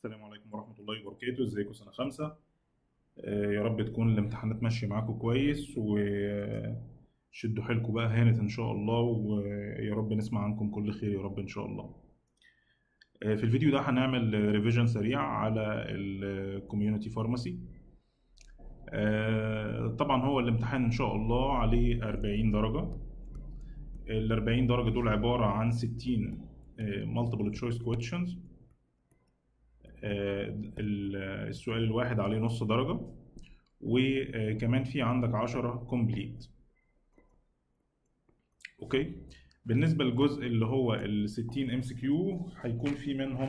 السلام عليكم ورحمة الله وبركاته ازيكم سنة خمسة آه، يا رب تكون الامتحانات ماشية معاكم كويس وشدوا حيلكم بقى هانت ان شاء الله ويا رب نسمع عنكم كل خير يا رب ان شاء الله آه، في الفيديو ده هنعمل ريفيجن سريع على الكوميونتي فارماسي طبعا هو الامتحان ان شاء الله عليه 40 درجة ال 40 درجة دول عبارة عن 60 multiple choice questions السؤال الواحد عليه نص درجة وكمان في عندك عشرة كومبليت اوكي بالنسبة للجزء اللي هو ال 60 ام سي كيو هيكون في منهم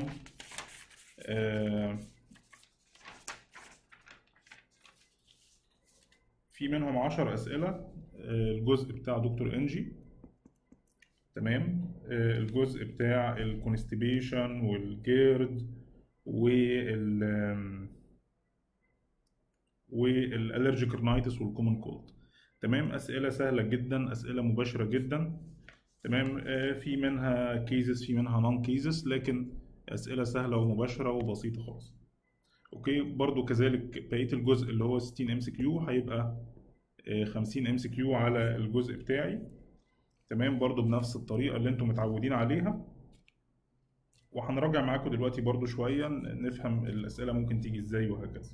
في منهم عشر أسئلة الجزء بتاع دكتور انجي تمام الجزء بتاع الكونستيبيشن والجيرد وال والالرجيك رينايتس والكومن كولد تمام اسئله سهله جدا اسئله مباشره جدا تمام في منها كيزز في منها نون كيزز لكن اسئله سهله ومباشره وبسيطه خالص اوكي برضو كذلك بقيه الجزء اللي هو 60 ام سي كيو هيبقى 50 ام سي كيو على الجزء بتاعي تمام برضو بنفس الطريقه اللي انتم متعودين عليها وهنراجع معاكم دلوقتي برضو شوية نفهم الأسئلة ممكن تيجي ازاي وهكذا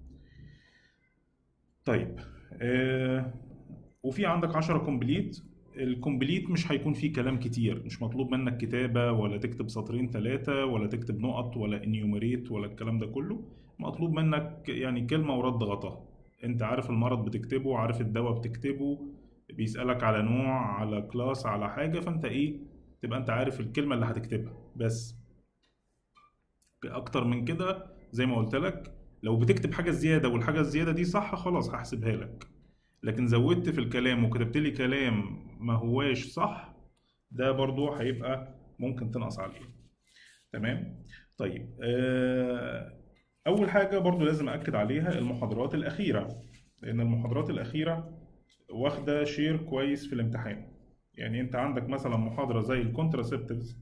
طيب آه وفي عندك 10 كومبليت الكومبليت مش هيكون فيه كلام كتير مش مطلوب منك كتابة ولا تكتب سطرين ثلاثة ولا تكتب نقط ولا انيوميريت ولا الكلام ده كله مطلوب منك يعني كلمة ورد غطاها انت عارف المرض بتكتبه عارف الدواء بتكتبه بيسألك على نوع على كلاس على حاجة فانت ايه تبقى انت عارف الكلمة اللي هتكتبها بس اكتر من كده زي ما قلت لك لو بتكتب حاجه زياده والحاجه الزياده دي صح خلاص هحسبها لك لكن زودت في الكلام وكتبت لي كلام ما هواش صح ده برضو هيبقى ممكن تنقص عليه تمام طيب اول حاجه برضو لازم اكد عليها المحاضرات الاخيره لان المحاضرات الاخيره واخده شير كويس في الامتحان يعني انت عندك مثلا محاضره زي الكونتراسبتيفز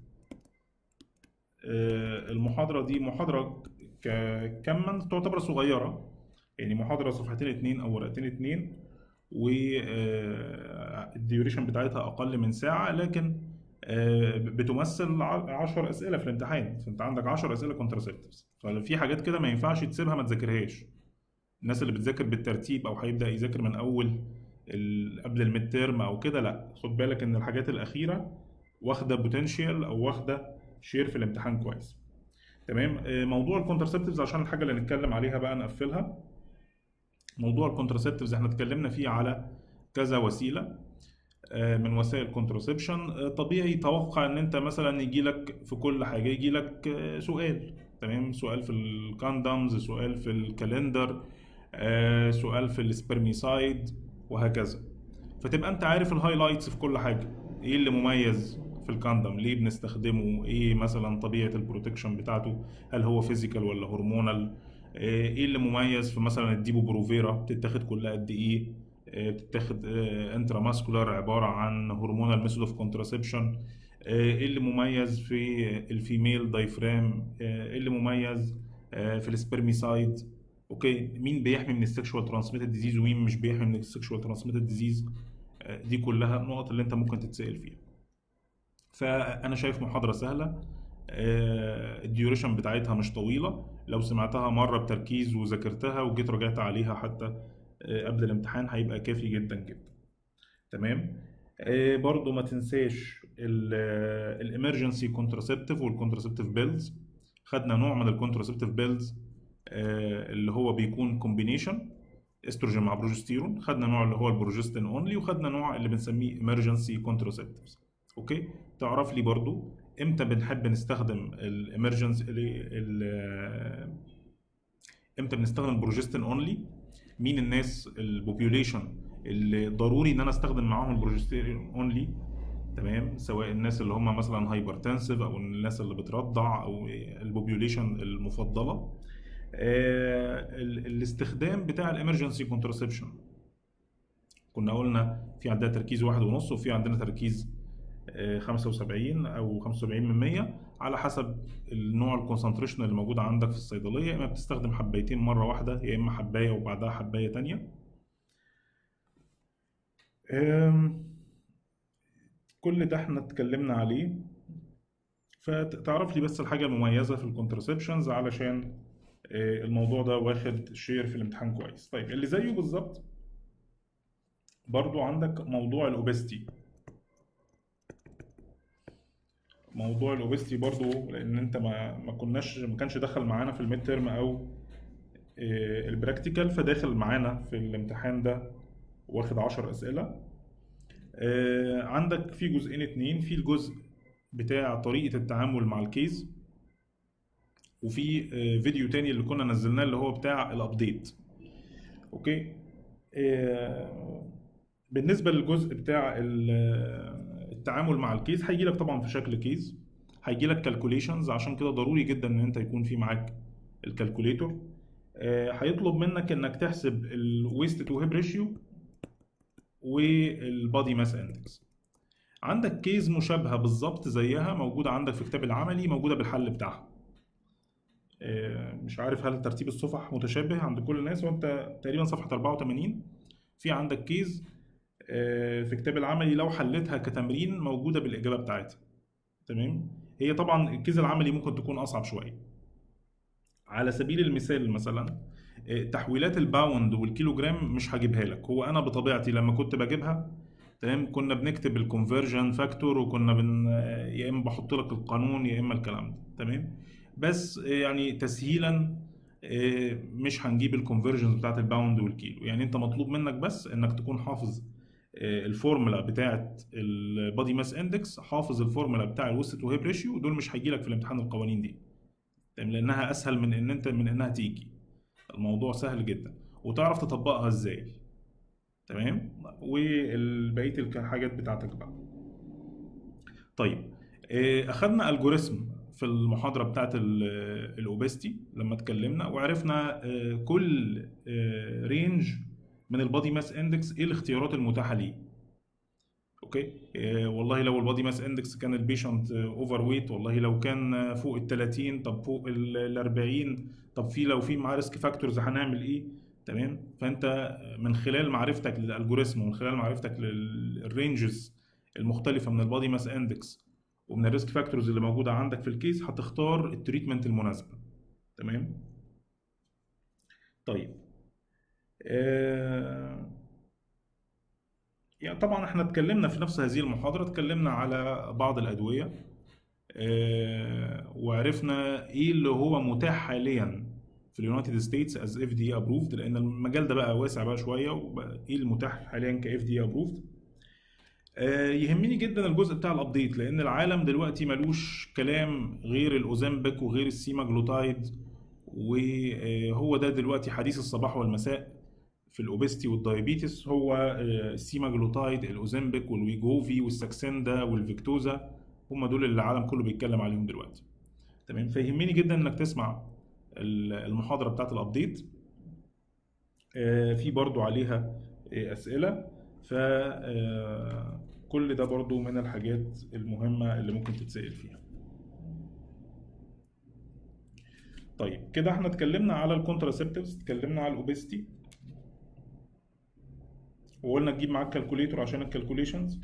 المحاضرة دي محاضرة كما تعتبر صغيرة يعني محاضرة صفحتين اتنين أو ورقتين اتنين والديوريشن بتاعتها أقل من ساعة لكن بتمثل عشر أسئلة في الامتحان فأنت عندك عشر أسئلة كونتراسبتيفز ففي حاجات كده ما ينفعش تسيبها ما تذاكرهاش الناس اللي بتذاكر بالترتيب أو هيبدأ يذاكر من أول قبل الميد تيرم أو كده لا خد بالك إن الحاجات الأخيرة واخدة بوتنشال أو واخدة شير في الامتحان كويس تمام موضوع الكونترسبتيفز عشان الحاجه اللي نتكلم عليها بقى نقفلها موضوع الكونترسبتيفز احنا اتكلمنا فيه على كذا وسيله من وسائل الكونترسبشن طبيعي توقع ان انت مثلا يجي لك في كل حاجه يجي لك سؤال تمام سؤال في الكاندمز سؤال في الكالندر سؤال في السبرميسايد وهكذا فتبقى انت عارف الهايلايتس في كل حاجه ايه اللي مميز في الكاندم ليه بنستخدمه ايه مثلا طبيعه البروتكشن بتاعته هل هو فيزيكال ولا هرمونال ايه اللي مميز في مثلا الديبو بروفيرا بتتاخد كلها قد ايه بتتاخد انترا ماسكولار عباره عن هرمونال ميثود اوف كونتراسبشن ايه اللي مميز في الفيميل دايفرام ايه اللي مميز في السبرميسايد اوكي مين بيحمي من السكشوال ترانسميتد ديزيز ومين مش بيحمي من السكشوال ترانسميتد ديزيز دي كلها النقط اللي انت ممكن تتسال فيها فانا شايف محاضره سهله الديوريشن بتاعتها مش طويله لو سمعتها مره بتركيز وذاكرتها وجيت راجعت عليها حتى قبل الامتحان هيبقى كافي جدا جدا تمام برضو ما تنساش الامرجنسي كونتراسبتيف والكونتراسبتيف بيلز خدنا نوع من الكونتراسبتيف بيلز اللي هو بيكون كومبينيشن استروجين مع بروجستيرون خدنا نوع اللي هو البروجستين اونلي وخدنا نوع اللي بنسميه امرجنسي كونتراسبتيفز اوكي تعرف لي برضو امتى بنحب نستخدم الامرجنس امتى بنستخدم بروجستين اونلي مين الناس البوبيوليشن اللي ضروري ان انا استخدم معاهم البروجستين اونلي تمام سواء الناس اللي هم مثلا هايبرتنسيف او الناس اللي بترضع او البوبيوليشن المفضله آه الاستخدام بتاع الامرجنسي كونترسبشن كنا قلنا في عندنا تركيز واحد ونص وفي عندنا تركيز 75 او 75 من 100 على حسب النوع الكونسنتريشن اللي موجود عندك في الصيدليه يا اما بتستخدم حبايتين مره واحده يا اما حبايه وبعدها حبايه تانية أم، كل ده احنا اتكلمنا عليه فتعرف لي بس الحاجه المميزه في الكونترسبشنز علشان آه، الموضوع ده واخد شير في الامتحان كويس طيب اللي زيه بالظبط برضو عندك موضوع الاوبستي موضوع الاوبستي برضو لان انت ما ما كناش ما كانش دخل معانا في الميد تيرم او آه، البراكتيكال فداخل معانا في الامتحان ده واخد 10 اسئله آه، عندك في جزئين اتنين في الجزء بتاع طريقه التعامل مع الكيس وفي آه، فيديو تاني اللي كنا نزلناه اللي هو بتاع الابديت اوكي آه، بالنسبه للجزء بتاع ال- التعامل مع الكيس هيجي لك طبعا في شكل كيس هيجي لك كالكوليشنز عشان كده ضروري جدا ان انت يكون في معاك الكالكوليتور آه، هيطلب منك انك تحسب الويست تو هيب ريشيو والبادي ماس اندكس عندك كيس مشابهه بالظبط زيها موجوده عندك في كتاب العملي موجوده بالحل بتاعها آه، مش عارف هل ترتيب الصفح متشابه عند كل الناس وانت تقريبا صفحه 84 في عندك كيس آه، في كتاب العملي لو حلتها كتمرين موجوده بالاجابه بتاعتها تمام هي طبعا الكيس العملي ممكن تكون اصعب شويه على سبيل المثال مثلا آه، تحويلات الباوند والكيلو جرام مش هجيبها لك هو انا بطبيعتي لما كنت بجيبها تمام كنا بنكتب الكونفرجن فاكتور وكنا بن آه، يا اما بحط لك القانون يا اما الكلام ده تمام بس آه، يعني تسهيلا آه، مش هنجيب الكونفرجنز بتاعت الباوند والكيلو يعني انت مطلوب منك بس انك تكون حافظ آه، الفورمولا بتاعت البادي ماس اندكس حافظ الفورمولا بتاع الويست تو هيب ريشيو دول مش هيجي لك في الامتحان القوانين دي تمام لانها اسهل من ان انت من انها تيجي الموضوع سهل جدا وتعرف تطبقها ازاي تمام وبقيه الحاجات بتاعتك بقى طيب آه، اخدنا الجوريزم في المحاضره بتاعت الاوبستي لما اتكلمنا وعرفنا آه، كل رينج من البادي ماس اندكس ايه الاختيارات المتاحه ليه اوكي آه، والله لو البادي ماس اندكس كان البيشنت اوفر ويت والله لو كان آه، فوق ال 30 طب فوق ال 40 طب في لو في معاه ريسك فاكتورز هنعمل ايه تمام فانت من خلال معرفتك للالجوريزم ومن خلال معرفتك للرينجز المختلفه من البادي ماس اندكس ومن الريسك فاكتورز اللي موجوده عندك في الكيس هتختار التريتمنت المناسبه تمام طيب آه، يعني طبعا احنا اتكلمنا في نفس هذه المحاضرة اتكلمنا على بعض الأدوية آه، وعرفنا ايه اللي هو متاح حاليا في اليونايتد ستيتس از اف دي ابروفد لان المجال ده بقى واسع بقى شويه وبقى ايه المتاح حاليا كاف دي ابروفد يهمني جدا الجزء بتاع الابديت لان العالم دلوقتي ملوش كلام غير الاوزمبيك وغير السيماجلوتايد وهو ده دلوقتي حديث الصباح والمساء في الاوبستي والدايابيتس هو آه، السيماجلوتايد الاوزمبيك والويجوفي والساكسندا والفيكتوزا هم دول اللي العالم كله بيتكلم عليهم دلوقتي تمام فيهمني جدا انك تسمع ال- المحاضره بتاعت الابديت آه، في برضو عليها آه، اسئله ف آه، كل ده برضو من الحاجات المهمه اللي ممكن تتسال فيها طيب كده احنا اتكلمنا على الكونتراسبتيفز اتكلمنا على الاوبستي وقلنا تجيب معاك كالكوليتور عشان الكالكوليشنز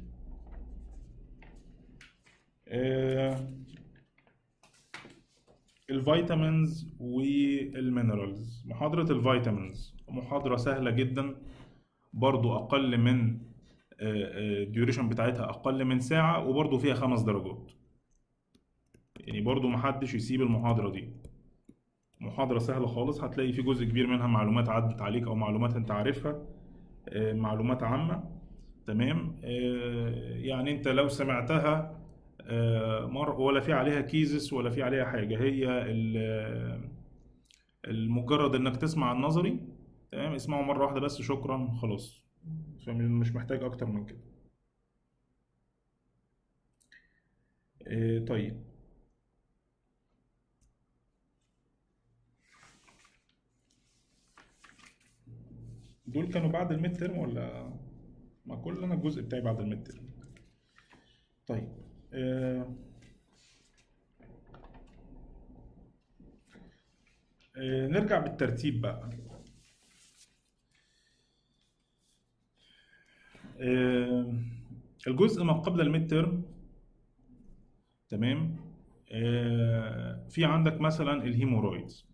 الفيتامينز والمينرالز محاضرة الفيتامينز محاضرة سهلة جدا برضو أقل من الديوريشن بتاعتها أقل من ساعة وبرضو فيها خمس درجات يعني برضو محدش يسيب المحاضرة دي محاضرة سهلة خالص هتلاقي في جزء كبير منها معلومات عدت عليك أو معلومات أنت عارفها آه، معلومات عامة تمام آه، يعني أنت لو سمعتها آه، مرة ولا في عليها كيزس ولا في عليها حاجة هي ال- المجرد إنك تسمع النظري تمام اسمعه مرة واحدة بس شكرا خلاص فمش محتاج أكتر من كده آه، طيب دول كانوا بعد الميد ترم ولا ما كل انا الجزء بتاعي بعد الميد ترم طيب آه، آه، نرجع بالترتيب بقى آه، الجزء ما قبل الميد ترم تمام آه، في عندك مثلا الهيمورويدز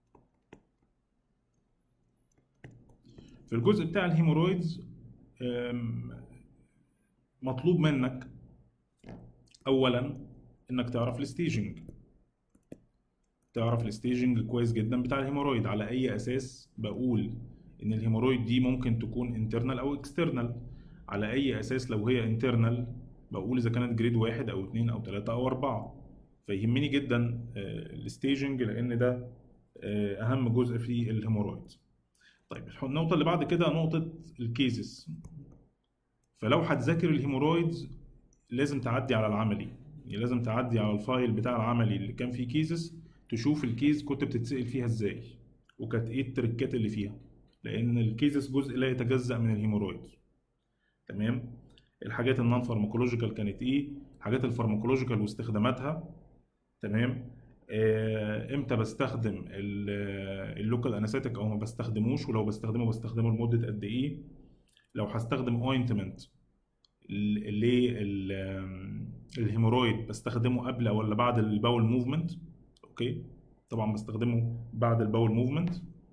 في الجزء بتاع الهيمورويدز آم، مطلوب منك اولا انك تعرف الستيجنج تعرف الستيجنج كويس جدا بتاع الهيمورويد على اي اساس بقول ان الهيمورويد دي ممكن تكون انترنال او اكسترنال على اي اساس لو هي انترنال بقول اذا كانت جريد واحد او اتنين او تلاتة او اربعة فيهمني جدا الستيجنج لان ده آه، اهم جزء في الهيمورويد طيب النقطة اللي بعد كده نقطة الكيزز فلو هتذاكر الهيمورويدز لازم تعدي على العملي يعني لازم تعدي على الفايل بتاع العملي اللي كان فيه كيزز تشوف الكيز كنت بتتسأل فيها ازاي وكانت ايه التركات اللي فيها لان الكيزز جزء لا يتجزأ من الهيمورويدز تمام الحاجات النون فارماكولوجيكال كانت ايه الحاجات الفارماكولوجيكال واستخداماتها تمام آه، امتى بستخدم اللوكال انستيك او ما بستخدموش ولو بستخدمه بستخدمه لمده قد ايه لو هستخدم اوينتمنت للهيمورويد بستخدمه قبل ولا بعد الباول موفمنت اوكي طبعا بستخدمه بعد الباول موفمنت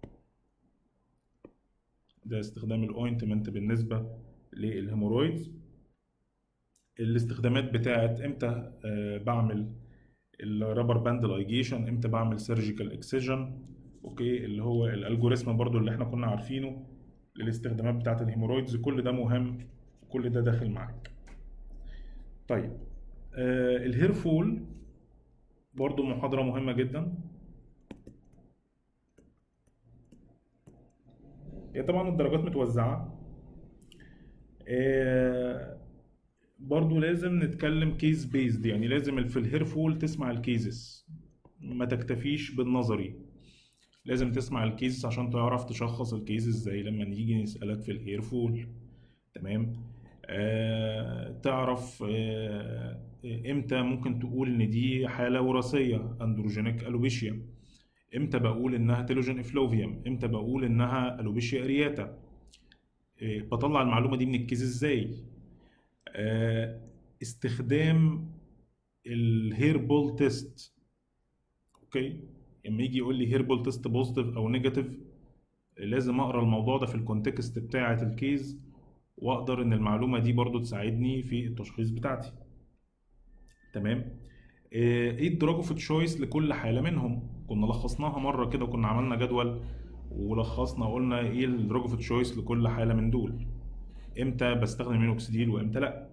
ده استخدام الاوينتمنت بالنسبه للهيمورويدز الاستخدامات بتاعت امتى آه، بعمل الرابر باند لايجيشن امتى بعمل سيرجيكال اكسجن اوكي اللي هو الالجوريزم برضو اللي احنا كنا عارفينه للاستخدامات بتاعت الهيمورويدز كل ده مهم وكل ده داخل معاك طيب آه الهير فول برضو محاضرة مهمة جدا هي طبعا الدرجات متوزعة آه برضو لازم نتكلم كيس بيزد يعني لازم في الهير فول تسمع الكيزز ما تكتفيش بالنظري لازم تسمع الكيسز عشان تعرف تشخص الكيس ازاي لما نيجي نسألك في الهير فول تمام آه تعرف آه امتى ممكن تقول ان دي حالة وراثية اندروجينيك الوبيشيا امتى بقول انها تيلوجين افلوفيوم امتى بقول انها الوبيشيا ارياتا آه بطلع المعلومة دي من الكيس ازاي آه استخدام الهير بول تيست اوكي لما يجي يقول لي هيربل تيست بوزيتيف او نيجاتيف لازم اقرا الموضوع ده في الكونتكست بتاعه الكيز واقدر ان المعلومه دي برضو تساعدني في التشخيص بتاعتي تمام ايه الدراج اوف تشويس لكل حاله منهم كنا لخصناها مره كده وكنا عملنا جدول ولخصنا قلنا ايه الدراج اوف تشويس لكل حاله من دول امتى بستخدم مينوكسيديل وامتى لا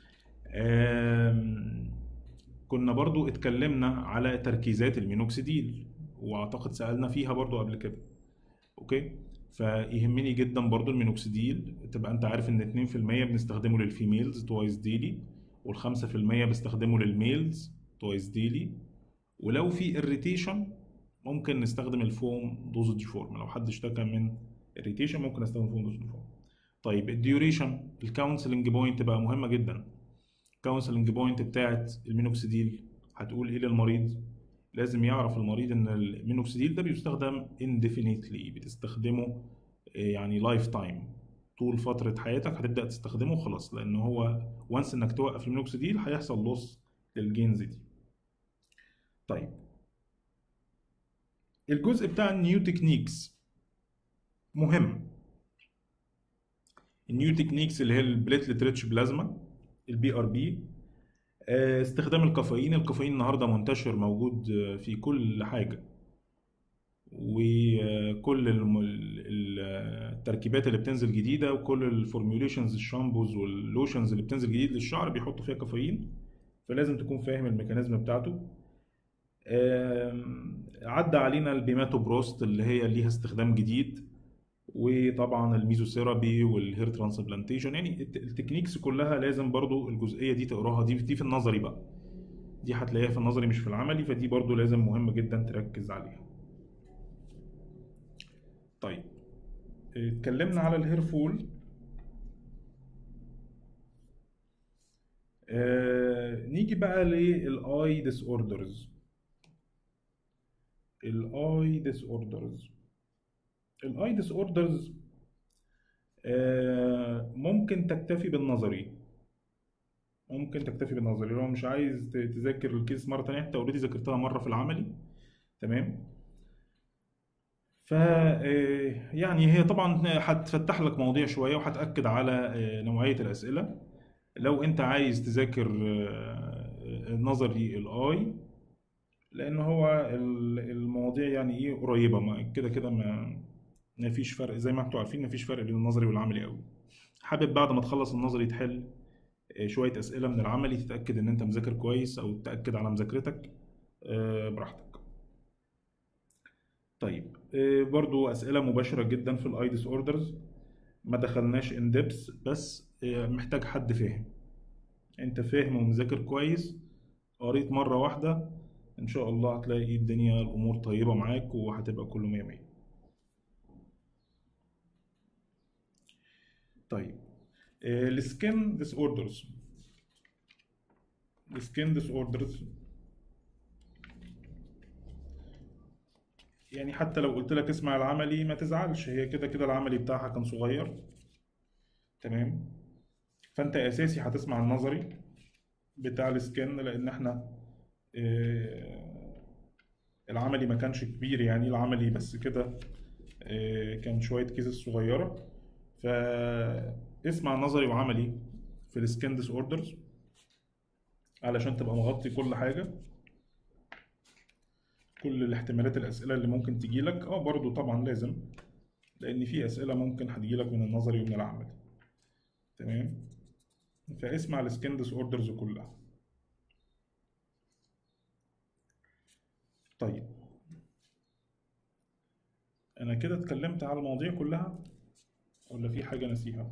آم، كنا برضو اتكلمنا على تركيزات المينوكسيديل واعتقد سألنا فيها برضو قبل كده اوكي فيهمني جدا برضو المينوكسيديل تبقى انت عارف ان 2% بنستخدمه للفيميلز توايس ديلي وال5% بستخدمه للميلز توايس ديلي ولو في اريتيشن ممكن نستخدم الفوم دوزج فورم لو حد اشتكى من اريتيشن ممكن استخدم فوم دوزج فورم طيب الديوريشن الكونسلنج بوينت بقى مهمه جدا الكونسلنج بوينت بتاعت المينوكسيديل هتقول ايه للمريض لازم يعرف المريض ان المينوكسيديل ده بيستخدم indefinitely بتستخدمه يعني لايف تايم طول فترة حياتك هتبدأ تستخدمه خلاص لأن هو وانس إنك توقف المينوكسيديل هيحصل لوس للجينز دي. طيب الجزء بتاع النيو تكنيكس مهم النيو تكنيكس اللي هي البليتلت ريتش بلازما البي ار بي استخدام الكافيين الكافيين النهارده منتشر موجود في كل حاجه وكل الم- ال- التركيبات اللي بتنزل جديده وكل الفورميوليشنز الشامبوز واللوشنز اللي بتنزل جديد للشعر بيحطوا فيها كافيين فلازم تكون فاهم الميكانيزم بتاعته آم، عدى علينا البيماتوبروست اللي هي ليها استخدام جديد وطبعا الميزوثيرابي والهير ترانسبلانتيشن يعني الت- التكنيكس كلها لازم برضو الجزئيه دي تقراها دي دي في النظري بقى دي هتلاقيها في النظري مش في العملي فدي برضو لازم مهم جدا تركز عليها طيب اتكلمنا على الهير فول آه، نيجي بقى للاي ديس اوردرز الاي ديس اوردرز الاي ديس اوردرز ممكن تكتفي بالنظري ممكن تكتفي بالنظري لو مش عايز ت- تذاكر الكيس مره تانية انت اوريدي ذاكرتها مره في العملي تمام ف آه، يعني هي طبعا هتفتح لك مواضيع شويه وهتاكد على آه، نوعيه الاسئله لو انت عايز تذاكر آه، نظري الاي لان هو ال- المواضيع يعني ايه قريبه ما كده كده ما ما فيش فرق زي ما انتوا عارفين ما فيش فرق بين النظري والعملي قوي حابب بعد ما تخلص النظري تحل آه، شويه اسئله من العملي تتاكد ان انت مذاكر كويس او تاكد على مذاكرتك آه، براحتك طيب آه، برضو اسئله مباشره جدا في الاي ديس اوردرز ما دخلناش ان ديبس بس آه، محتاج حد فاهم انت فاهم ومذاكر كويس قريت مره واحده ان شاء الله هتلاقي الدنيا الامور طيبه معاك وهتبقى كله مية مية طيب السكين ديس اوردرز السكين ديس اوردرز يعني حتى لو قلت لك اسمع العملي ما تزعلش هي كده كده العملي بتاعها كان صغير تمام فانت اساسي هتسمع النظري بتاع السكن لان احنا آه، العملي ما كانش كبير يعني العملي بس كده آه، كان شوية كيسز صغيرة فاسمع نظري وعملي في السكن ديس اوردرز علشان تبقى مغطي كل حاجة كل الاحتمالات الأسئلة اللي ممكن تجيلك اه برضو طبعا لازم لأن في أسئلة ممكن هتجيلك من النظري ومن العملي تمام فاسمع السكن ديس اوردرز كلها طيب انا كده اتكلمت على المواضيع كلها ولا في حاجة نسيها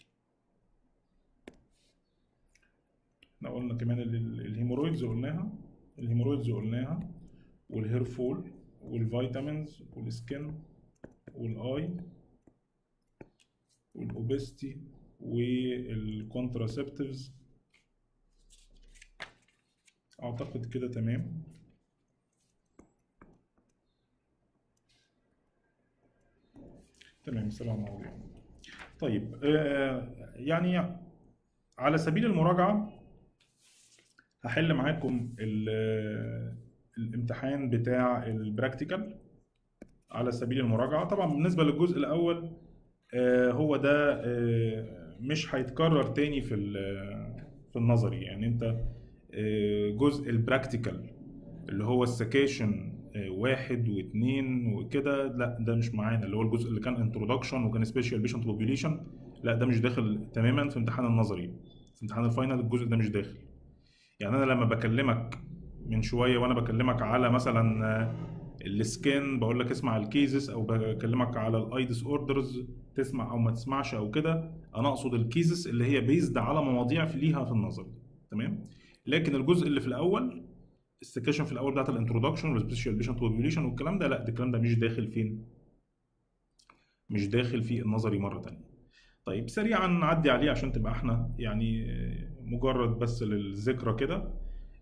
احنا قلنا كمان ال- ال- الهيمورويدز قلناها الهيمورويدز قلناها والهير فول والفيتامينز والسكن والاي والاوبستي والكونتراسبتيفز اعتقد كده تمام تمام سلام عليكم طيب آه، يعني على سبيل المراجعة هحل معاكم ال- الامتحان بتاع البراكتيكال على سبيل المراجعة طبعا بالنسبة للجزء الأول آه، هو ده آه، مش هيتكرر تاني في ال- في النظري يعني انت آه، جزء البراكتيكال اللي هو السكاشن آه، واحد واثنين وكده لا ده مش معانا اللي هو الجزء اللي كان انترودكشن وكان سبيشال بيشنت بوبيليشن لا ده مش داخل تماما في امتحان النظري في امتحان الفاينل الجزء ده مش داخل يعني انا لما بكلمك من شويه وانا بكلمك على مثلا آه، السكان بقول لك اسمع الكيزز او بكلمك على الاي ديس اوردرز تسمع او ما تسمعش او كده انا اقصد الكيزز اللي هي بيزد على مواضيع في ليها في النظر تمام لكن الجزء اللي في الاول السكشن في الاول بتاعت الانترودكشن والسبيشال بيشنت بوبيوليشن والكلام ده لا ده الكلام ده مش داخل فين مش داخل في النظري مره تانية طيب سريعا نعدي عليه عشان تبقى احنا يعني آه، مجرد بس للذكرى كده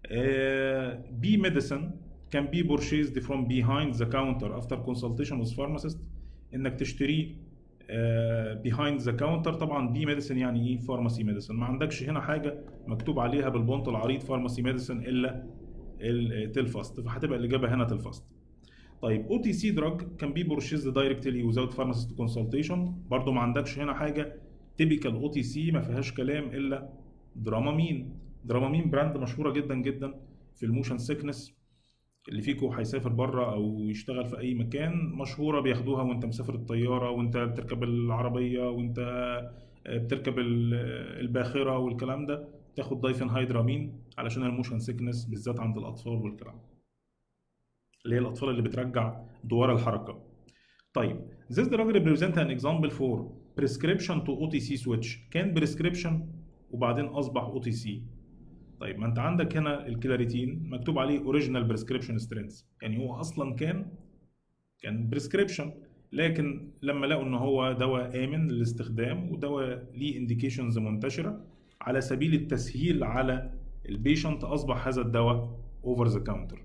بي ميديسن can be purchased from behind the counter after consultation with pharmacist انك تشتريه آه، behind the counter طبعا بي ميديسن يعني ايه فارماسي ميديسن ما عندكش هنا حاجه مكتوب عليها بالبونت العريض فارماسي ميديسن الا التلفاست فهتبقى الاجابه هنا تلفاست طيب او تي سي دراج كان بي بورشيز دايركتلي وزاوت فارماسيست كونسلتيشن برضو ما عندكش هنا حاجه تيبيكال او تي سي ما فيهاش كلام الا درامامين درامامين براند مشهوره جدا جدا في الموشن سيكنس اللي فيكو هيسافر بره او يشتغل في اي مكان مشهوره بياخدوها وانت مسافر الطياره وانت بتركب العربيه وانت بتركب ال- الباخره والكلام ده تاخد دايفن هيدرامين علشان الموشن سيكنس بالذات عند الاطفال والكلام ده. اللي هي الاطفال اللي بترجع دوار الحركه طيب this drug represent an example for prescription to OTC switch كان prescription وبعدين اصبح OTC طيب ما انت عندك هنا الكلاريتين مكتوب عليه اوريجينال بريسكريبشن سترينث يعني هو اصلا كان كان بريسكريبشن لكن لما لقوا ان هو دواء امن للاستخدام ودواء ليه انديكيشنز منتشره على سبيل التسهيل على البيشنت اصبح هذا الدواء اوفر ذا كاونتر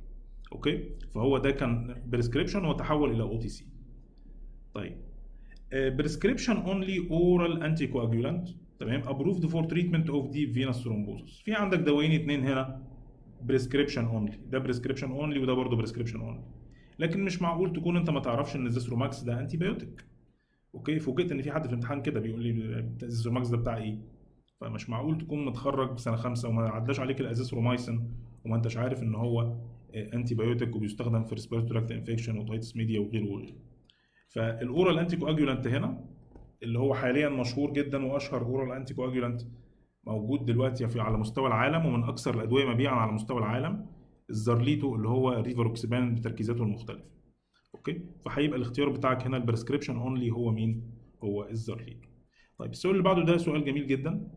اوكي فهو ده كان بريسكريبشن وتحول الى او تي سي طيب بريسكريبشن اونلي اورال انتي كواجولانت تمام ابروفد فور تريتمنت اوف ديب فينس ثرومبوزس في عندك دوايين اتنين هنا بريسكريبشن اونلي ده بريسكريبشن اونلي وده برضه بريسكريبشن اونلي لكن مش معقول تكون انت ما تعرفش ان الزيثروماكس ده انتي بايوتيك اوكي فوجئت ان في حد في الامتحان كده بيقول لي الزيثروماكس ده بتاع ايه فمش معقول تكون متخرج بسنه خمسه وما عداش عليك الازيثرومايسين وما انتش عارف ان هو انتي بايوتيك وبيستخدم في ريسبيرتوري تراكت انفكشن وتايتس ميديا وغيره وغيره فالاورال انتي كواجولانت هنا اللي هو حاليا مشهور جدا واشهر اورال انتي كواجولانت موجود دلوقتي في على مستوى العالم ومن اكثر الادويه مبيعا على مستوى العالم الزارليتو اللي هو ريفاروكسبان بتركيزاته المختلفه اوكي فهيبقى الاختيار بتاعك هنا البريسكريبشن اونلي هو مين هو الزارليتو طيب السؤال اللي بعده ده سؤال جميل جدا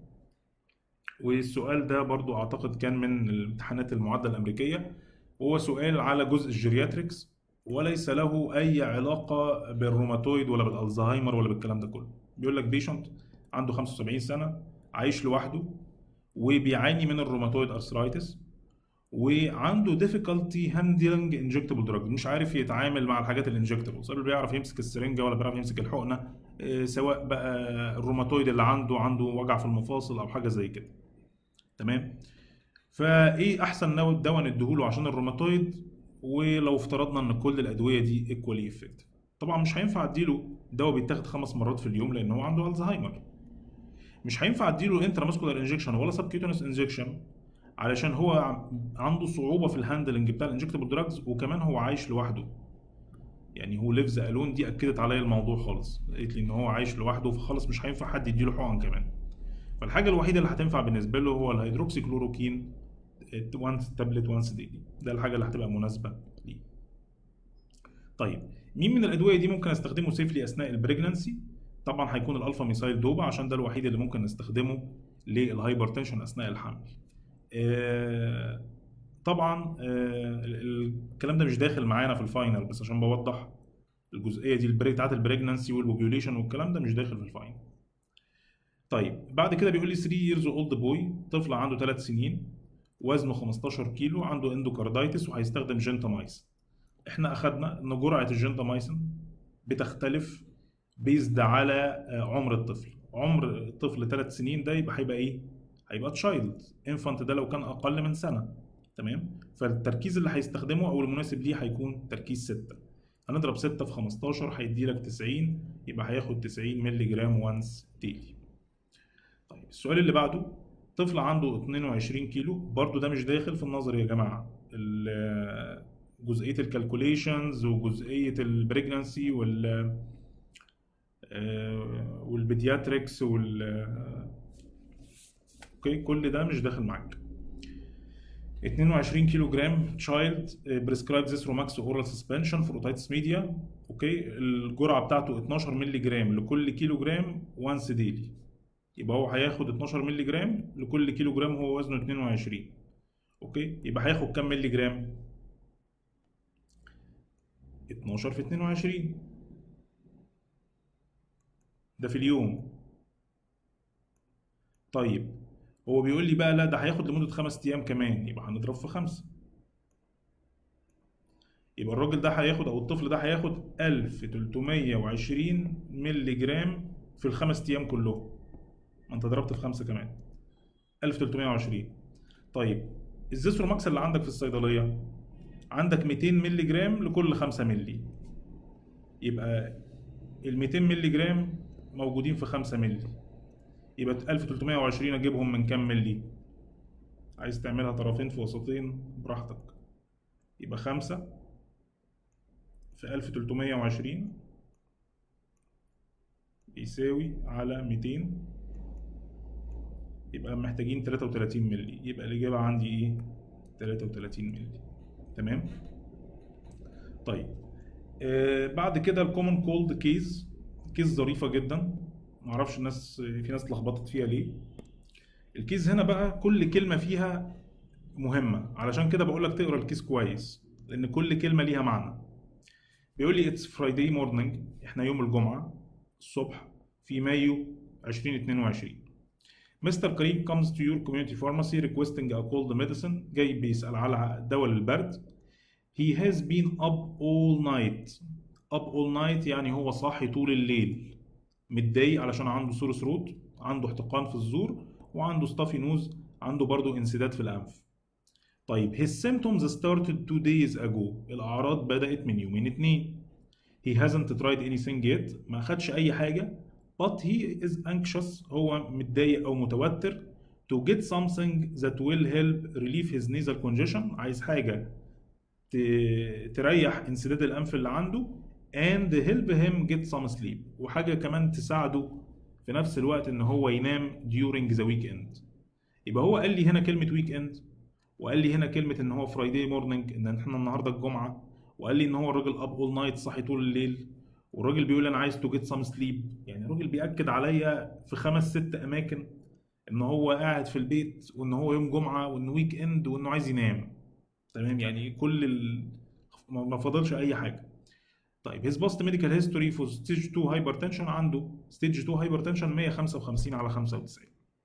والسؤال ده برضو اعتقد كان من الامتحانات المعادله الامريكيه وهو سؤال على جزء الجيرياتريكس وليس له اي علاقه بالروماتويد ولا بالالزهايمر ولا بالكلام ده كله بيقول لك بيشنت عنده 75 سنه عايش لوحده وبيعاني من الروماتويد ارثرايتس وعنده difficulty handling injectable drug مش عارف يتعامل مع الحاجات الانجكتبل ولا بيعرف يمسك السرنجه ولا بيعرف يمسك الحقنه إيه، سواء بقى الروماتويد اللي عنده عنده وجع في المفاصل او حاجه زي كده تمام فايه احسن نوع دواء نديهوله عشان الروماتويد ولو افترضنا ان كل الادويه دي ايكوالي افكتيف طبعا مش هينفع اديله دواء بيتاخد خمس مرات في اليوم لان هو عنده الزهايمر مش هينفع اديله انتراماسكولار انجكشن ولا سبكيوتينس انجكشن علشان هو عنده صعوبه في الهاندلنج بتاع الانجكتبل دراجز وكمان هو عايش لوحده يعني هو ليفز الون دي اكدت عليا الموضوع خالص قالت لي ان هو عايش لوحده فخلاص مش هينفع حد يديله حقن كمان فالحاجه الوحيده اللي هتنفع بالنسبه له هو الهيدروكسي كلوروكين وانس تابلت وانس ديلي ده الحاجه اللي هتبقى مناسبه ليه طيب مين من الادويه دي ممكن استخدمه سيفلي اثناء البريجنانسي طبعا هيكون الالفا ميثايل دوبا عشان ده الوحيد اللي ممكن نستخدمه للهايبرتنشن اثناء الحمل آه، طبعا آه، الكلام ده مش داخل معانا في الفاينل بس عشان بوضح الجزئيه دي البريك بتاعت البريجنانسي والبوبيوليشن والكلام ده مش داخل في الفاينل طيب بعد كده بيقول لي 3 years old boy طفل عنده 3 سنين وزنه 15 كيلو عنده اندوكاردايتس وهيستخدم جنتامايسين احنا اخدنا ان جرعه الجنتامايسين بتختلف بيزد على آه، عمر الطفل عمر الطفل 3 سنين ده يبقى هيبقى ايه هيبقى تشايلد انفانت ده لو كان اقل من سنه تمام فالتركيز اللي هيستخدمه او المناسب ليه هيكون تركيز 6 هنضرب 6 في 15 هيدي لك 90 يبقى هياخد 90 مللي جرام وانس ديلي طيب السؤال اللي بعده طفل عنده 22 كيلو برضو ده مش داخل في النظر يا جماعه ال- جزئيه الكالكوليشنز وجزئيه البريجنانسي وال آه، والبيدياتريكس وال اوكي كل ده مش داخل معاك 22 كيلو جرام تشايلد بريسكرايب زيثروماكس اورال سسبنشن فور اوتايتس ميديا اوكي الجرعه بتاعته 12 مللي جرام لكل كيلو جرام وانس ديلي يبقى هو هياخد 12 مللي جرام لكل كيلو جرام هو وزنه 22 اوكي يبقى هياخد كام مللي جرام 12 في 22 ده في اليوم طيب هو بيقول لي بقى لا ده هياخد لمدة خمس أيام كمان يبقى هنضرب في خمسة يبقى الراجل ده هياخد أو الطفل ده هياخد 1320 مللي جرام في الخمس أيام كلهم ما أنت ضربت في خمسة كمان 1320 طيب الزيثروماكس اللي عندك في الصيدلية عندك 200 مللي جرام لكل 5 مللي يبقى ال 200 مللي جرام موجودين في 5 مللي يبقى 1320 اجيبهم من كام ملي عايز تعملها طرفين في وسطين براحتك يبقى خمسة في 1320 بيساوي على 200 يبقى محتاجين 33 ملي يبقى الإجابة عندي إيه 33 ملي تمام طيب آه بعد كده الكومن كولد كيز كيس ظريفة جدا معرفش الناس في ناس اتلخبطت فيها ليه الكيس هنا بقى كل كلمة فيها مهمة علشان كده بقول لك تقرا الكيس كويس لأن كل كلمة ليها معنى بيقول لي اتس فرايداي مورنينج احنا يوم الجمعة الصبح في مايو 2022 مستر كريم comes to your community pharmacy requesting a cold medicine جاي بيسأل على دواء للبرد he has been up all night up all night يعني هو صاحي طول الليل متضايق علشان عنده سور ثروت عنده احتقان في الزور وعنده stuffy nose عنده برضو انسداد في الأنف طيب his symptoms started two days ago الأعراض بدأت من يومين اتنين he hasn't tried anything yet ما أخدش أي حاجة but he is anxious هو متضايق أو متوتر to get something that will help relieve his nasal congestion عايز حاجة ت- تريح انسداد الأنف اللي عنده and help him get some sleep وحاجة كمان تساعده في نفس الوقت إن هو ينام during the weekend يبقى هو قال لي هنا كلمة weekend وقال لي هنا كلمة إن هو فرايداي مورنينج إن إحنا النهاردة الجمعة وقال لي إن هو الراجل up all night صاحي طول الليل والراجل بيقول أنا عايز to get some sleep يعني الراجل بيأكد عليا في خمس ست أماكن إن هو قاعد في البيت وإن هو يوم جمعة وإنه ويك إند وإنه عايز ينام تمام يعني كل ال... ما ما فاضلش أي حاجة طيب his past medical history for stage 2 hypertension عنده stage 2 hypertension 155 على 95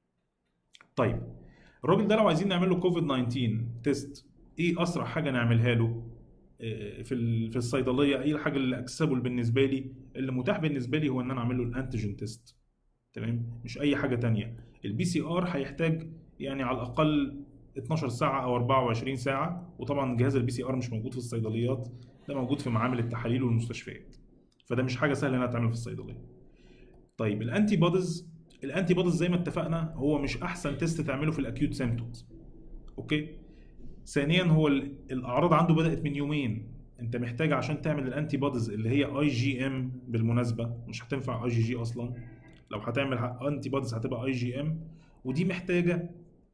طيب الراجل ده لو عايزين نعمل له كوفيد 19 تيست ايه اسرع حاجه نعملها له آه، في ال- في الصيدليه ايه الحاجه اللي اكسبل بالنسبه لي اللي متاح بالنسبه لي هو ان انا اعمل له الانتيجين تيست تمام مش اي حاجه تانية البي سي ار هيحتاج يعني على الاقل 12 ساعه او 24 ساعه وطبعا جهاز البي سي ار مش موجود في الصيدليات ده موجود في معامل التحاليل والمستشفيات فده مش حاجه سهله انها تعمل في الصيدليه طيب الانتي بوديز الانتي بوديز زي ما اتفقنا هو مش احسن تيست تعمله في الاكيوت سيمبتومز اوكي ثانيا هو ال- الاعراض عنده بدات من يومين انت محتاج عشان تعمل الانتي بوديز اللي هي اي جي ام بالمناسبه مش هتنفع اي جي جي اصلا لو هتعمل انتي بوديز هتبقى اي جي ام ودي محتاجه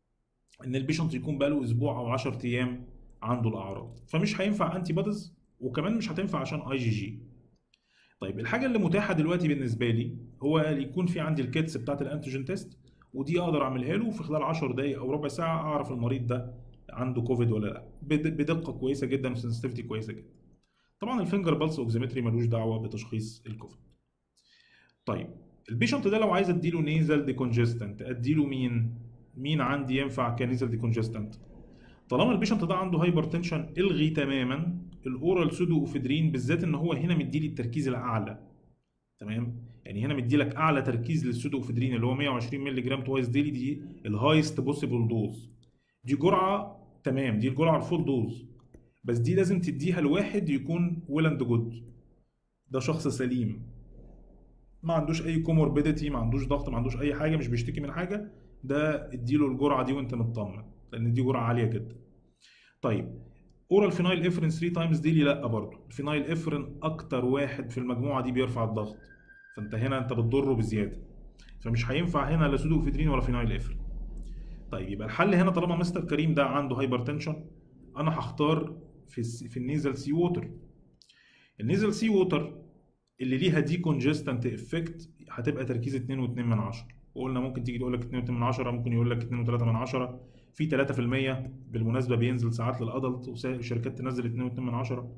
ان البيشنت يكون بقاله اسبوع او 10 ايام عنده الاعراض فمش هينفع انتي بوديز وكمان مش هتنفع عشان اي جي جي طيب الحاجه اللي متاحه دلوقتي بالنسبه لي هو يكون في عندي الكيتس بتاعت الانتيجين تيست ودي اقدر اعملها له في خلال 10 دقائق او ربع ساعه اعرف المريض ده عنده كوفيد ولا لا بد- بدقه كويسه جدا وسنسيتيفيتي كويسه جدا طبعا الفينجر بالس اوكسيمتري ملوش دعوه بتشخيص الكوفيد طيب البيشنت ده لو عايز اديله نيزل ديكونجستنت اديله مين مين عندي ينفع كنيزل ديكونجستنت طالما البيشنت ده عنده هايبرتنشن الغي تماما الاورال سودو اوفيدرين بالذات ان هو هنا مديلي التركيز الاعلى تمام يعني هنا مديلك اعلى تركيز للسودو اوفيدرين اللي هو 120 مللي جرام توايس ديلي دي الهايست بوسيبل دوز دي جرعه تمام دي الجرعه الفول دوز بس دي لازم تديها لواحد يكون ويل اند جود ده شخص سليم ما عندوش اي كوموربيديتي ما عندوش ضغط ما عندوش اي حاجه مش بيشتكي من حاجه ده اديله الجرعه دي وانت مطمن لان دي جرعه عاليه جدا طيب اورال فينايل افرين 3 تايمز ديلي لا برضه الفينايل افرين اكتر واحد في المجموعه دي بيرفع الضغط فانت هنا انت بتضره بزياده فمش هينفع هنا لا سودوفيدرين ولا فينايل افرين طيب يبقى الحل هنا طالما مستر كريم ده عنده هايبرتنشن انا هختار في الس- في النيزل سي ووتر النيزل سي ووتر اللي ليها دي كونجستنت افكت هتبقى تركيز 2.2 من 10 وقلنا ممكن تيجي تقول لك 2.2 من 10 ممكن يقول لك 2.3 من 10 في 3% بالمناسبه بينزل ساعات للادلت وشركات تنزل 2.2 من 10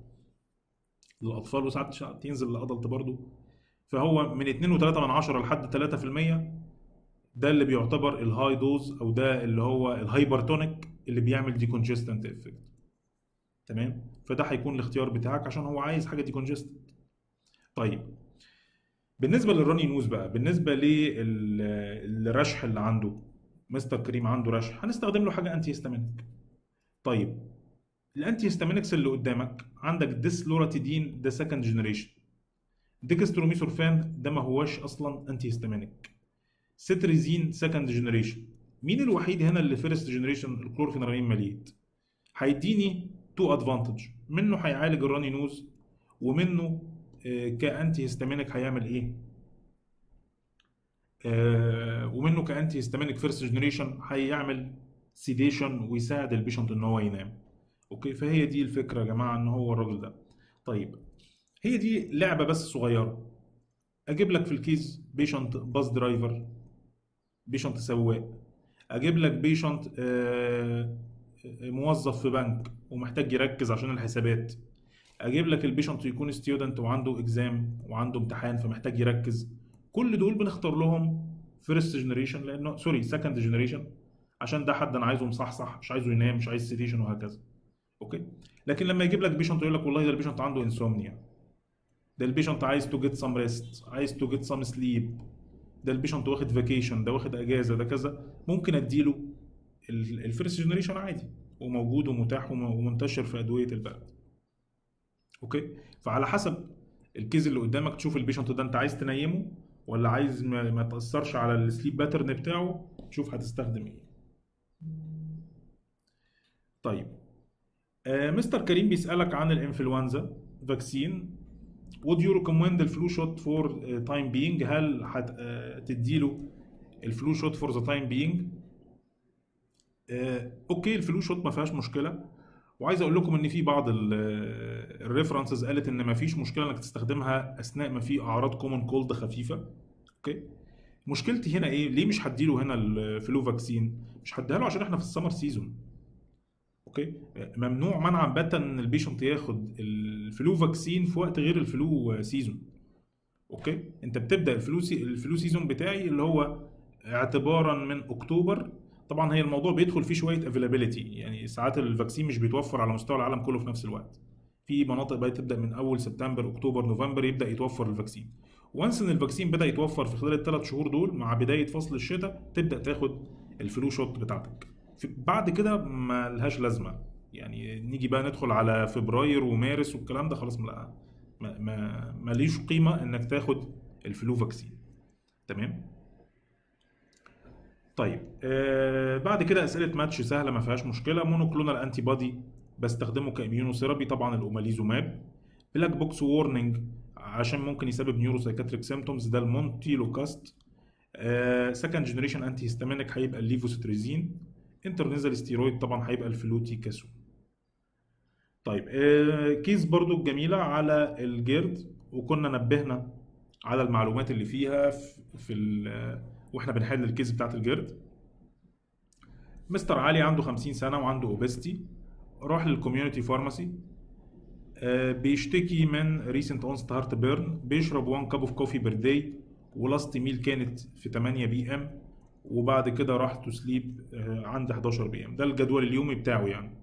للاطفال وساعات ش- تنزل للادلت برضو فهو من 2.3 من 10 لحد 3% ده اللي بيعتبر الهاي دوز او ده اللي هو الهايبرتونيك اللي بيعمل دي كونجستنت افكت تمام فده هيكون الاختيار بتاعك عشان هو عايز حاجه دي كونجستنت طيب بالنسبه للراني نوز بقى بالنسبه للرشح اللي عنده مستر كريم عنده رشح هنستخدم له حاجه انتي هيستامينيك طيب الانتي هيستامينكس اللي قدامك عندك ديسلوراتيدين ده سكند جنريشن ديكستروميثورفان ده ما هوش اصلا انتي هيستامينيك ستريزين سكند جنريشن مين الوحيد هنا اللي فيرست جنريشن الكلورفينرامين مليت هيديني تو ادفانتج منه هيعالج الراني نوز ومنه آه، كانتي هيستامينيك هيعمل ايه آه، ومنه كانتي هيستامينيك فيرست جنريشن هيعمل سيديشن ويساعد البيشنت ان هو ينام اوكي فهي دي الفكره يا جماعه ان هو الراجل ده طيب هي دي لعبه بس صغيره اجيب لك في الكيس بيشنت باص درايفر بيشنت سواق اجيب لك بيشنت آه، موظف في بنك ومحتاج يركز عشان الحسابات اجيب لك البيشنت يكون ستودنت وعنده اكزام وعنده امتحان فمحتاج يركز كل دول بنختار لهم فيرست جنريشن لانه سوري سكند جنريشن عشان ده حد انا عايزه مصحصح مش عايزه ينام مش عايز سيديشن وهكذا اوكي لكن لما يجيب لك بيشنت يقول لك والله ده البيشنت عنده انسومنيا ده البيشنت عايز تو جيت سم ريست عايز تو جيت سم سليب ده البيشنت واخد فاكيشن ده واخد اجازه ده كذا ممكن اديله الفيرست جنريشن عادي وموجود ومتاح وم- ومنتشر في ادويه البلد اوكي فعلى حسب الكيز اللي قدامك تشوف البيشنت ده انت عايز تنيمه ولا عايز ما, ما تاثرش على السليب باترن بتاعه تشوف هتستخدم ايه طيب آه مستر كريم بيسالك عن الانفلونزا فاكسين would you recommend الفلو شوت فور تايم being هل هتديله الفلو شوت فور ذا تايم being آه، اوكي الفلو شوت ما فيهاش مشكله وعايز اقول لكم ان في بعض الريفرنسز قالت ان ما فيش مشكله انك تستخدمها اثناء ما في اعراض كومن كولد خفيفه اوكي مشكلتي هنا ايه ليه مش هديله هنا الفلو فاكسين مش هديها له عشان احنا في السمر سيزون اوكي ممنوع منعا باتا ان البيشنت ياخد الفلو فاكسين في وقت غير الفلو سيزون اوكي انت بتبدا الفلو سي... الفلو سيزون بتاعي اللي هو اعتبارا من اكتوبر طبعا هي الموضوع بيدخل فيه شويه افيلابيلتي يعني ساعات الفاكسين مش بيتوفر على مستوى العالم كله في نفس الوقت في مناطق بقى تبدا من اول سبتمبر اكتوبر نوفمبر يبدا يتوفر الفاكسين وانس ان الفاكسين بدا يتوفر في خلال الثلاث شهور دول مع بدايه فصل الشتاء تبدا تاخد الفلو شوت بتاعتك في- بعد كده ما لهاش لازمه يعني نيجي بقى ندخل على فبراير ومارس والكلام ده خلاص لا ما ما ماليش قيمه انك تاخد الفلو فاكسين تمام طيب آه بعد كده اسئله ماتش سهله ما فيهاش مشكله مونوكلونال انتي بودي بستخدمه كاميونو ثيرابي طبعا الاوماليزوماب بلاك بوكس وورنينج عشان ممكن يسبب نيورو سايكاتريك سيمتومز ده المونتيلوكاست سكند جنريشن انتي هيستامينيك هيبقى الليفوستريزين انترنيزال ستيرويد طبعا هيبقى الفلوتي كاسو طيب آه كيس برضو جميله على الجيرد وكنا نبهنا على المعلومات اللي فيها في, في ال- واحنا بنحل الكيس بتاعت الجيرد مستر علي عنده 50 سنه وعنده اوبستي راح للكوميونتي فارماسي آه، بيشتكي من ريسنت اونست هارت بيرن بيشرب 1 كاب اوف كوفي بير داي ولاست ميل كانت في 8 بي ام وبعد كده راح تو سليب عند 11 بي ام ده الجدول اليومي بتاعه يعني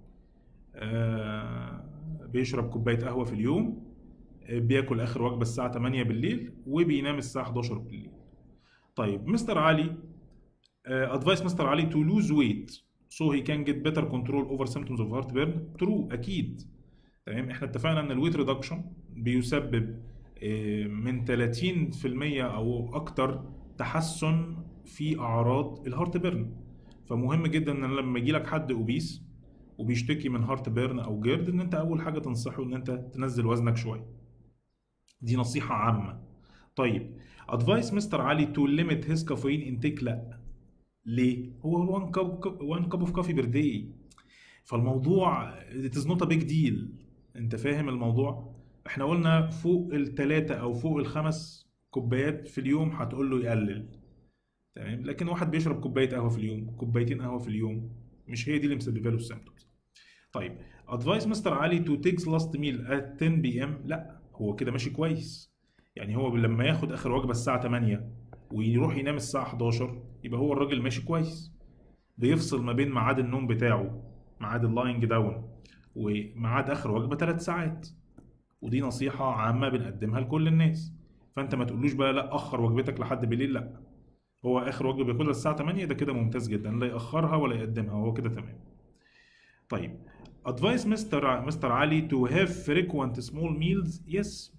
آه، بيشرب كوبايه قهوه في اليوم آه، بياكل اخر وجبه الساعه 8 بالليل وبينام الساعه 11 بالليل طيب مستر علي ادفايس مستر علي تو لوز ويت سو هي كان جيت بيتر كنترول اوفر سيمبتومز اوف هارت بيرن ترو اكيد تمام احنا اتفقنا ان الويت ريدكشن بيسبب آه، من 30% او اكتر تحسن في اعراض الهارت بيرن فمهم جدا ان لما يجي لك حد اوبيس وبيشتكي من هارت بيرن او جيرد ان انت اول حاجه تنصحه ان انت تنزل وزنك شويه دي نصيحه عامه طيب ادفايس مستر علي تو ليميت هيز كافيين انتيك لا ليه هو 1 كاب 1 كاب اوف كافي بير داي فالموضوع it is not a big deal انت فاهم الموضوع احنا قلنا فوق الثلاثة او فوق الخمس كوبايات في اليوم هتقول له يقلل تمام لكن واحد بيشرب كوباية قهوة في اليوم كوبايتين قهوة في اليوم مش هي دي اللي مسببه له السيمبتومز طيب ادفايس مستر علي تو تيكس لاست ميل ات 10 بي ام لا هو كده ماشي كويس يعني هو لما ياخد اخر وجبة الساعة 8 ويروح ينام الساعة 11 يبقى هو الراجل ماشي كويس بيفصل ما بين ميعاد النوم بتاعه ميعاد اللاينج داون وميعاد اخر وجبه ثلاث ساعات ودي نصيحه عامه بنقدمها لكل الناس فانت ما تقولوش بقى لا اخر وجبتك لحد بالليل لا هو اخر وجبه بياكلها الساعه 8 ده كده ممتاز جدا لا ياخرها ولا يقدمها هو كده تمام طيب advice مستر مستر علي to have frequent small meals yes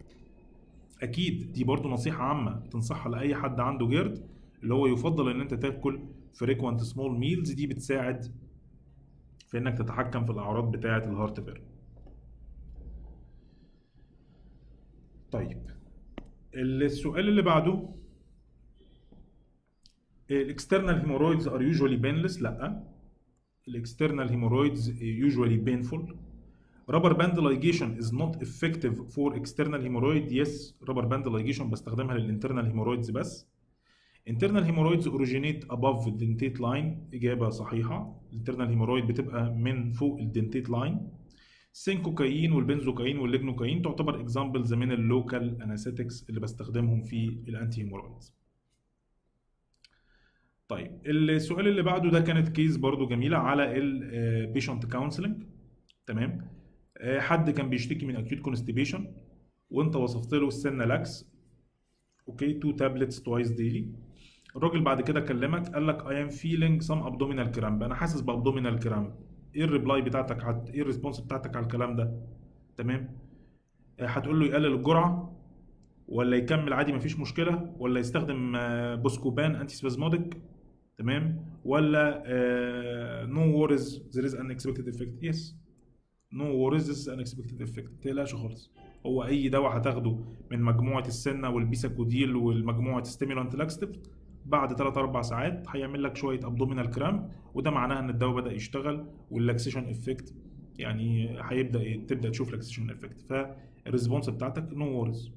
اكيد دي برضو نصيحه عامه تنصحها لاي حد عنده جرد اللي هو يفضل ان انت تاكل frequent small meals دي بتساعد في انك تتحكم في الاعراض بتاعه الهارت بيرن طيب السؤال اللي بعده الاكسترنال هيمورويدز ار يوجوالي بينلس لا الاكسترنال هيمورويدز يوجوالي بينفول رابر باند لايجيشن از نوت افكتيف فور اكسترنال هيمورويد يس رابر باند لايجيشن بستخدمها للانترنال هيمورويدز بس internal hemorrhoids originate above the dentate line إجابة صحيحة الانترنال هيمورويد بتبقى من فوق الدنتيت لاين السينكوكايين والبنزوكايين والليجنوكايين تعتبر اكزامبلز من اللوكال انستكس اللي بستخدمهم في الانتي هيمورويدز طيب السؤال اللي بعده ده كانت كيس برضو جميلة على البيشنت كونسلنج تمام آه، حد كان بيشتكي من اكيوت كونستيبيشن وانت وصفت له السنه لاكس اوكي تو تابلتس توايس ديلي الراجل بعد كده كلمك قال لك اي ام فيلينج سم ابدومينال كرامب انا حاسس بابدومينال كرامب ايه الريبلاي بتاعتك هت... ايه الريسبونس بتاعتك على الكلام ده تمام آه، هتقول له يقلل الجرعه ولا يكمل عادي مفيش مشكله ولا يستخدم آه، بوسكوبان انتي سبازموديك تمام ولا نو وورز ذير از ان اكسبكتد افكت يس نو وورز ذيس ان اكسبكتد افكت ما تقلقش خالص هو اي دواء هتاخده من مجموعه السنه والبيساكوديل والمجموعه ستيمولانت لاكستيف بعد 3 4 ساعات هيعمل لك شويه ابدومينال كرامب وده معناه ان الدواء بدا يشتغل واللاكسيشن افكت يعني هيبدا تبدا تشوف لاكسيشن افكت فالريسبونس بتاعتك نو وورز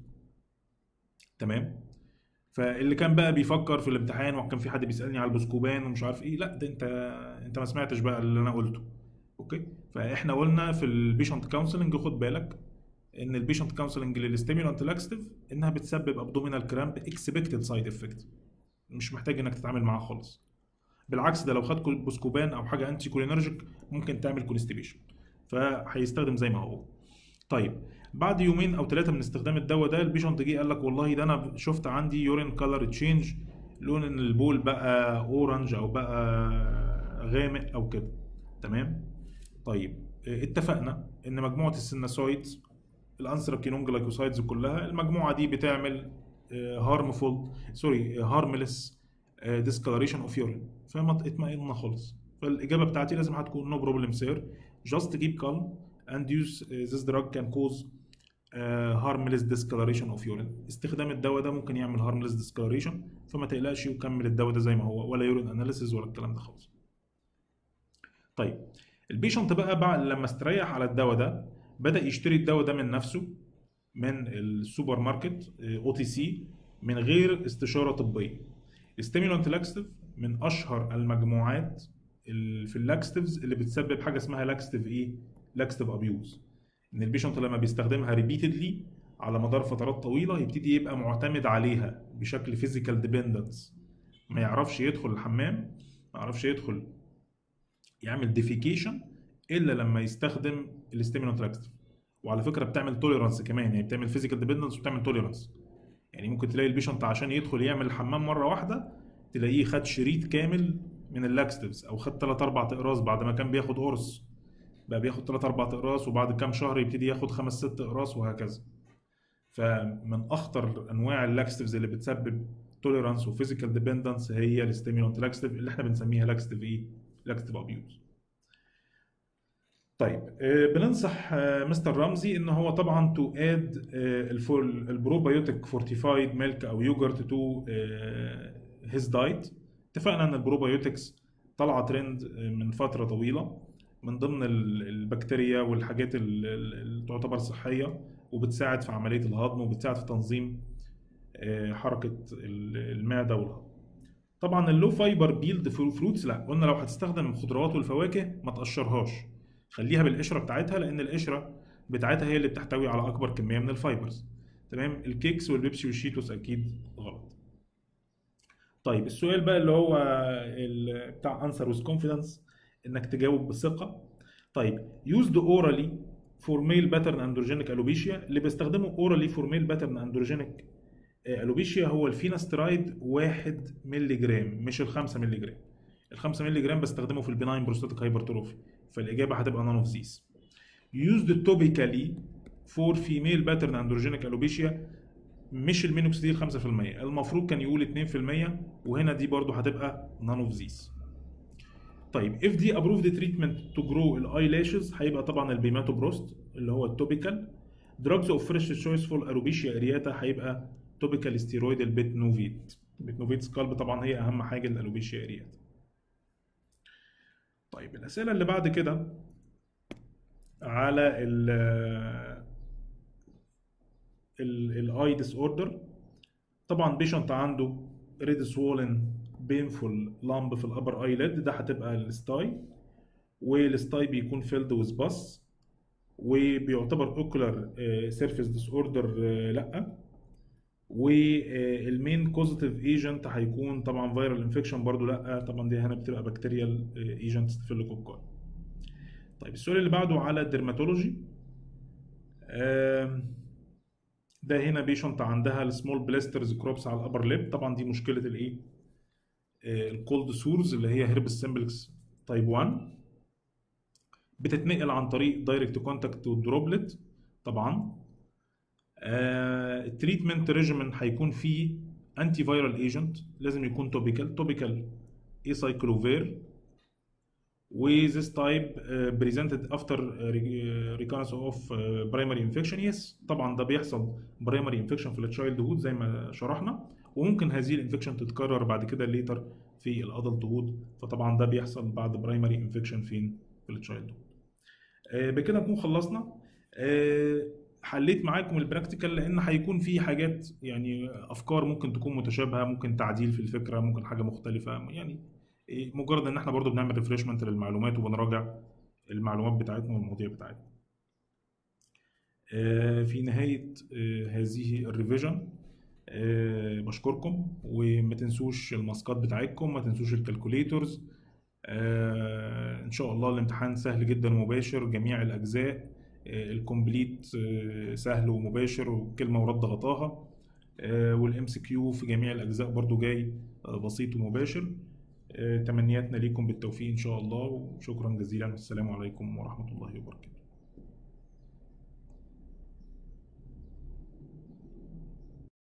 تمام فاللي كان بقى بيفكر في الامتحان وكان في حد بيسالني على البسكوبان ومش عارف ايه لا ده انت انت ما سمعتش بقى اللي انا قلته اوكي فاحنا قلنا في البيشنت كونسلنج خد بالك ان البيشنت كونسلنج للستيمولانت لاكستيف انها بتسبب ابدومينال كرامب اكسبكتد سايد افكت مش محتاج انك تتعامل معاها خالص بالعكس ده لو خد بوسكوبان او حاجه انتي كولينرجيك ممكن تعمل كونستيبيشن فهيستخدم زي ما هو طيب بعد يومين او ثلاثه من استخدام الدواء ده البيشنت جه قال لك والله ده انا شفت عندي يورين كلر تشينج لون ان البول بقى اورنج او بقى غامق او كده تمام طيب اه، اتفقنا ان مجموعه السيناسويدز الانثراكينون جلايكوسايدز كلها المجموعه دي بتعمل هارمفول سوري هارملس ديسكلريشن اوف يورين فما اطمئنا خالص فالاجابه بتاعتي لازم هتكون نو بروبلم سير جاست keep calm and use uh, this drug can cause uh, harmless discoloration of urine استخدام الدواء ده ممكن يعمل harmless discoloration فما تقلقش وكمل الدواء ده زي ما هو ولا يورين اناليسيز ولا الكلام ده خالص طيب البيشنت بقى بعد لما استريح على الدواء ده بدا يشتري الدواء ده من نفسه من السوبر ماركت او تي سي من غير استشاره طبيه الستيمولانت لاكستيف من اشهر المجموعات ال- في اللاكستيفز اللي بتسبب حاجه اسمها لاكستيف ايه لاكستيف ابيوز ان البيشنت لما بيستخدمها ريبيتدلي على مدار فترات طويله يبتدي يبقى معتمد عليها بشكل فيزيكال ديبندنس ما يعرفش يدخل الحمام ما يعرفش يدخل يعمل ديفيكيشن الا لما يستخدم الستيمولانت لاكستيف وعلى فكره بتعمل توليرانس كمان يعني بتعمل فيزيكال ديبندنس وبتعمل توليرانس يعني ممكن تلاقي البيشنت عشان يدخل يعمل الحمام مره واحده تلاقيه خد شريط كامل من اللاكستيفز او خد 3 4 اقراص بعد ما كان بياخد قرص بقى بياخد 3 4 اقراص وبعد كام شهر يبتدي ياخد 5 6 اقراص وهكذا فمن اخطر انواع اللاكستيفز اللي بتسبب توليرانس وفيزيكال ديبندنس هي الستيمولانت لاكستيف اللي احنا بنسميها لاكستيف ايه لاكستيف ابيوز طيب آه، بننصح آه، مستر رمزي ان هو طبعا تو اد البروبايوتيك فورتيفايد ميلك او يوجرت تو هيز دايت اتفقنا ان البروبايوتكس طالعه ترند آه، من فتره طويله من ضمن ال- البكتيريا والحاجات ال- ال- اللي تعتبر صحيه وبتساعد في عمليه الهضم وبتساعد في تنظيم آه، حركه ال- المعده والهضم طبعا اللو فايبر بيلد فروتس لا قلنا لو هتستخدم الخضروات والفواكه ما تقشرهاش خليها بالقشره بتاعتها لان القشره بتاعتها هي اللي بتحتوي على اكبر كميه من الفايبرز تمام الكيكس والبيبسي والشيتوس اكيد غلط طيب السؤال بقى اللي هو ال- بتاع انسر ويز كونفيدنس انك تجاوب بثقه طيب يوزد اورالي فور ميل باترن اندروجينيك الوبيشيا اللي بيستخدموا اورالي فور ميل باترن اندروجينيك الوبيشيا هو الفيناسترايد 1 مللي جرام مش ال 5 مللي جرام ال 5 مللي جرام بستخدمه في البناين بروستاتيك هايبرتروفي فالاجابه هتبقى نون اوف ذيس used topically for female pattern androgenic alopecia مش المينوكسيديل 5% المفروض كان يقول 2% وهنا دي برضو هتبقى none of these طيب if دي approved treatment to grow الاي لاشز هيبقى طبعا البيماتوبروست اللي هو التوبيكال drugs of first choice for alopecia areata هيبقى توبيكال ستيرويد البيتنوفيت البيتنوفيت سكالب طبعا هي اهم حاجه للالوبيشيا ارياتا طيب الاسئله اللي بعد كده على ال الاي ديس اوردر طبعا بيشنت عنده ريد سوولن بينفول لامب في الابر اي ليد ده هتبقى الستاي والستاي بيكون فيلد ويز باس وبيعتبر اوكولار سيرفيس ديس اوردر لا والمين كوزيتيف ايجنت هيكون طبعا فيرال انفكشن برضو لا طبعا دي هنا بتبقى بكتيريال ايجنت ستافيلوكوكاي طيب السؤال اللي بعده على الدرماتولوجي آم، ده هنا بيشنت عندها السمول بلاسترز كروبس على الابر ليب طبعا دي مشكله الايه الكولد سورز اللي هي هيربس سمبلكس تايب 1 بتتنقل عن طريق دايركت كونتاكت والدروبلت طبعا آه التريتمنت ريجيمن هيكون فيه انتي فايرال ايجنت لازم يكون توبيكال توبيكال ايسايكلوفير و this type uh, presented after uh, re- recurrence of uh, primary infection yes طبعا ده بيحصل primary infection في التشايلد هود زي ما شرحنا وممكن هذه الانفكشن تتكرر بعد كده ليتر في الادلت هود فطبعا ده بيحصل بعد برايمري انفكشن فين في التشايلد هود آه، بكده نكون خلصنا آه، حليت معاكم البراكتيكال لان هيكون في حاجات يعني افكار ممكن تكون متشابهه ممكن تعديل في الفكره ممكن حاجه مختلفه يعني إيه، مجرد ان احنا برضو بنعمل ريفريشمنت للمعلومات وبنراجع المعلومات بتاعتنا والمواضيع بتاعتنا آه، في نهايه آه، هذه الريفيجن آه، بشكركم وما تنسوش الماسكات بتاعتكم ما تنسوش الكالكوليتورز آه، ان شاء الله الامتحان سهل جدا ومباشر جميع الاجزاء آه، الكومبليت آه، سهل ومباشر وكلمه ورد غطاها والام سي كيو في جميع الاجزاء برضو جاي آه، بسيط ومباشر آه، تمنياتنا ليكم بالتوفيق ان شاء الله وشكرا جزيلا والسلام عليكم ورحمه الله وبركاته